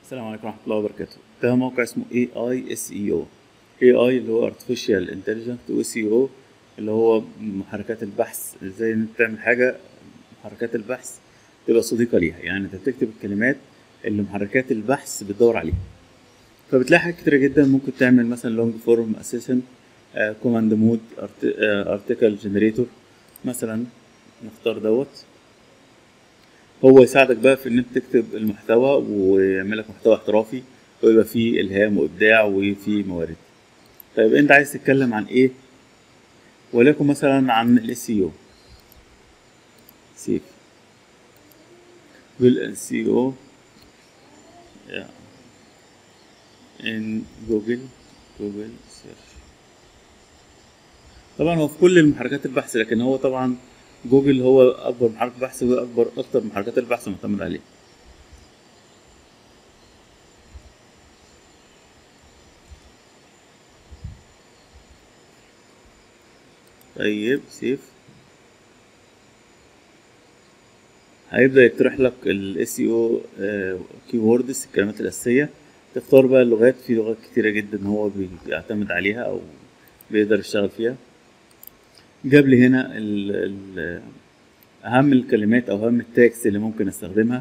السلام عليكم ورحمة الله وبركاته ده موقع اسمه AI SEO AI اللي هو Artificial Intelligence و SEO اللي هو محركات البحث ازاي ان انت تعمل حاجة محركات البحث تبقى صديقة ليها يعني انت بتكتب الكلمات اللي محركات البحث بتدور عليها فبتلاقي حاجات كتيرة جدا ممكن تعمل مثلا لونج فورم اسيشن كوماند مود ارتكل جنريتور مثلا نختار دوت هو يساعدك بقى في ان انت تكتب المحتوى ويعمل لك محتوى احترافي ويبقى فيه الهام وابداع وفيه موارد طيب انت عايز تتكلم عن ايه وليكن مثلا عن الاس او سيف بالاس او ان جوجل جوجل سيرش طبعا هو في كل المحركات البحث لكن هو طبعا جوجل هو اكبر محرك بحث واكبر اكتر محركات البحث معتمد عليه طيب سيف هيبدأ يقترح لك ال SEO keywords الكلمات الأساسية تختار بقى اللغات في لغات كتيرة جدا هو بيعتمد عليها أو بيقدر يشتغل فيها جاب لي هنا ال ال اهم الكلمات او اهم التاكس اللي ممكن استخدمها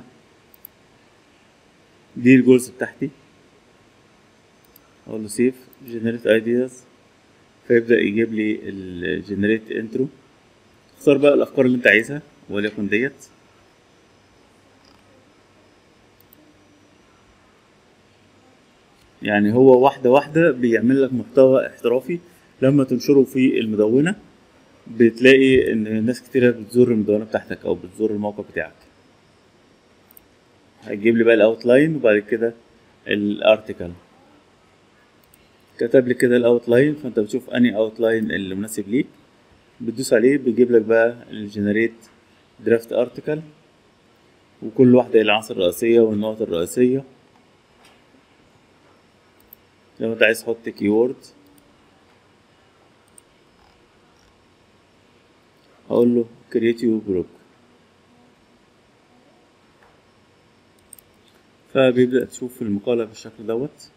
دي الجولز بتاعتي اقول له سيف جنريت ايدياز فيبدا يجيب لي الجنريت انترو اختار بقى الافكار اللي انت عايزها وليكن ديت يعني هو واحده واحده بيعمل لك محتوى احترافي لما تنشره في المدونه بتلاقي ان ناس كتيرة بتزور المدونة بتاعتك او بتزور الموقع بتاعك هيجيب لي بقى الاوتلاين وبعد كده الارتكل كتب لي كده الاوتلاين فانت بتشوف انهي اوتلاين اللي مناسب ليك بتدوس عليه بيجيب لك بقى الجنريت درافت ارتكل وكل واحدة العناصر الرئيسية والنقط الرئيسية لو انت عايز تحط كيورد اقول له create your blog فبيبدأ تشوف المقالة بالشكل دوت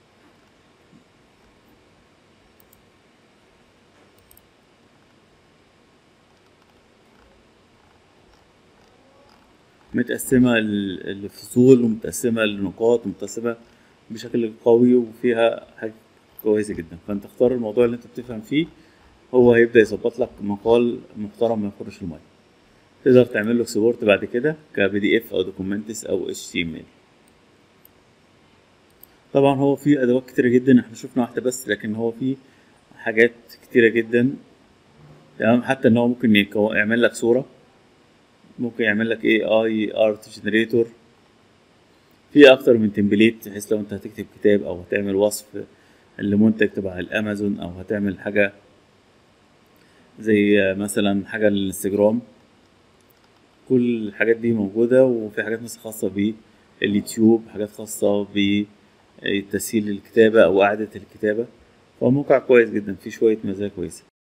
متقسمة الفصول ومتقسمة لنقاط ومتقسمة بشكل قوي وفيها حاجة كويسة جدا فانت اختار الموضوع اللي انت بتفهم فيه هو هيبدا يظبط لك مقال محترم ما يخرش الميه تقدر تعمل له اكسبورت بعد كده كبي دي اف او دوكيومنتس او اتش تي ام ال طبعا هو في ادوات كتيره جدا احنا شفنا واحده بس لكن هو في حاجات كتيره جدا تمام حتى ان هو ممكن يعمل لك صوره ممكن يعمل لك اي اي ارت جنريتور في اكتر من تمبليت بحيث لو انت هتكتب كتاب او هتعمل وصف لمنتج تبع الامازون او هتعمل حاجه زي مثلا حاجة للانستجرام كل الحاجات دي موجودة وفي حاجات مثلا خاصة باليوتيوب حاجات خاصة بتسهيل الكتابة أو إعادة الكتابة فهو موقع كويس جدا فيه شوية مزايا كويسة